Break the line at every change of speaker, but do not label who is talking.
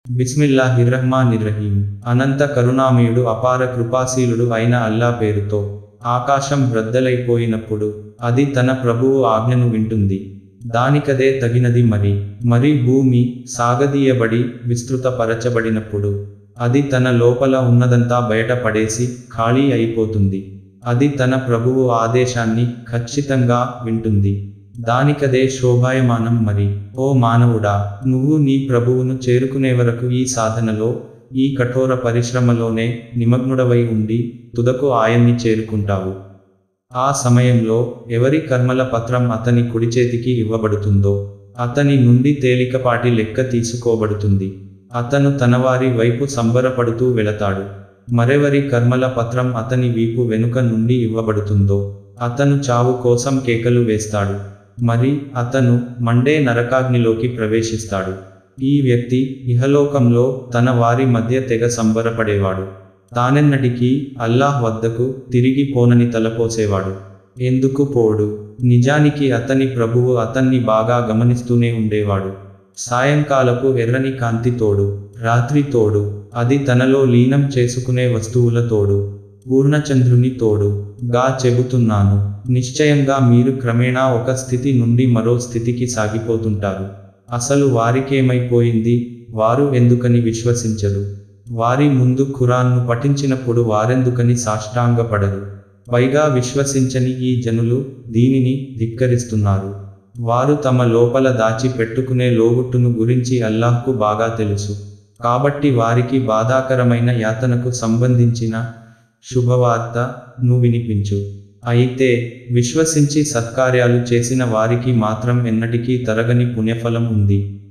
బిస్మిల్లాహిర్రహ్మానిర్రహీం అనంత కరుణామయుడు అపార కృపాశీలుడు అయిన అల్లా పేరుతో ఆకాశం బ్రద్దలైపోయినప్పుడు అది తన ప్రభువు ఆజ్ఞను వింటుంది దానికదే తగినది మరి మరి భూమి సాగదీయబడి విస్తృతపరచబడినప్పుడు అది తన లోపల ఉన్నదంతా బయట పడేసి ఖాళీ అయిపోతుంది అది తన ప్రభువు ఆదేశాన్ని ఖచ్చితంగా వింటుంది దానికదే శోభాయమానం మరి ఓ మానవుడా నువ్వు నీ ప్రభువును చేరుకునే వరకు ఈ సాధనలో ఈ కఠోర పరిశ్రమలోనే నిమగ్నుడవై ఉండి తుదకు ఆయన్ని చేరుకుంటావు ఆ సమయంలో ఎవరి కర్మల పత్రం అతని కుడి చేతికి ఇవ్వబడుతుందో అతని నుండి తేలికపాటి లెక్క తీసుకోబడుతుంది అతను తనవారి వైపు సంబరపడుతూ వెళతాడు మరెవరి కర్మల పత్రం అతని వీపు వెనుక నుండి ఇవ్వబడుతుందో అతను చావు కోసం కేకలు వేస్తాడు మరి అతను మండే నరకాగ్నిలోకి ప్రవేశిస్తాడు ఈ వ్యక్తి ఇహలోకంలో తన వారి మధ్య తెగ సంబరపడేవాడు తానెన్నటికీ అల్లాహ్ వద్దకు తిరిగి పోనని తలపోసేవాడు ఎందుకు పోడు నిజానికి అతని ప్రభువు అతన్ని బాగా గమనిస్తూనే ఉండేవాడు సాయంకాలపు ఎర్రని కాంతి తోడు రాత్రి తోడు అది తనలో లీనం చేసుకునే వస్తువుల తోడు పూర్ణచంద్రుని తోడు గా చెబుతున్నాను నిశ్చయంగా మీరు క్రమేణా ఒక స్థితి నుండి మరో స్థితికి సాగిపోతుంటారు అసలు వారికేమైపోయింది వారు ఎందుకని విశ్వసించరు వారి ముందు ఖురాన్ను పఠించినప్పుడు వారెందుకని సాష్టాంగపడరు పైగా విశ్వసించని ఈ జనులు దీనిని ధిక్కరిస్తున్నారు వారు తమ లోపల దాచి పెట్టుకునే లోగుట్టును గురించి అల్లాహ్కు బాగా తెలుసు కాబట్టి వారికి బాధాకరమైన యాతనకు సంబంధించిన శుభవార్త ను వినిపించు అయితే విశ్వసించి సత్కార్యాలు చేసిన వారికి మాత్రం ఎన్నటికీ తరగని పుణ్యఫలం ఉంది